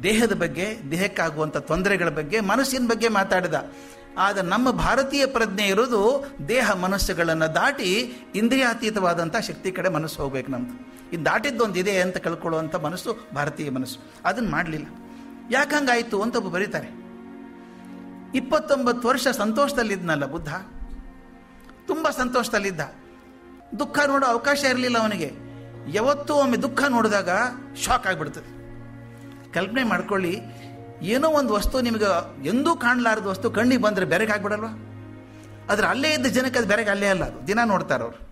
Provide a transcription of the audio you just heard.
ದೇಹದ ಬಗ್ಗೆ ದೇಹಕ್ಕಾಗುವಂಥ ತೊಂದರೆಗಳ ಬಗ್ಗೆ ಮನಸ್ಸಿನ ಬಗ್ಗೆ ಮಾತಾಡಿದ ಆದರೆ ನಮ್ಮ ಭಾರತೀಯ ಪ್ರಜ್ಞೆ ಇರೋದು ದೇಹ ಮನಸ್ಸುಗಳನ್ನು ದಾಟಿ ಇಂದ್ರಿಯಾತೀತವಾದಂಥ ಶಕ್ತಿ ಕಡೆ ಮನಸ್ಸು ಹೋಗ್ಬೇಕು ನಮ್ಮದು ಇದು ದಾಟಿದ್ದೊಂದು ಇದೆ ಅಂತ ಕಳ್ಕೊಳ್ಳುವಂಥ ಮನಸ್ಸು ಭಾರತೀಯ ಮನಸ್ಸು ಅದನ್ನು ಮಾಡಲಿಲ್ಲ ಯಾಕಂಗಾಯಿತು ಅಂತ ಒಬ್ಬ ಬರೀತಾರೆ ಇಪ್ಪತ್ತೊಂಬತ್ತು ವರ್ಷ ಸಂತೋಷದಲ್ಲಿದ್ನಲ್ಲ ಬುದ್ಧ ತುಂಬ ಸಂತೋಷದಲ್ಲಿದ್ದ ದುಃಖ ನೋಡೋ ಅವಕಾಶ ಇರಲಿಲ್ಲ ಅವನಿಗೆ ಯಾವತ್ತೂ ಒಮ್ಮೆ ದುಃಖ ನೋಡಿದಾಗ ಶಾಕ್ ಆಗಿಬಿಡ್ತದೆ ಕಲ್ಪನೆ ಮಾಡ್ಕೊಳ್ಳಿ ಏನೋ ಒಂದು ವಸ್ತು ನಿಮಗೆ ಎಂದೂ ಕಾಣಲಾರದ ವಸ್ತು ಕಣ್ಣಿಗೆ ಬಂದರೆ ಬೆರಗಾಗ್ಬಿಡಲ್ವಾ ಆದ್ರೆ ಅಲ್ಲೇ ಇದ್ದ ಜನಕ್ಕೆ ಅದು ಬೆರಗೆ ಅಲ್ಲೇ ಅಲ್ಲ ಅದು ದಿನ ನೋಡ್ತಾರೆ ಅವರು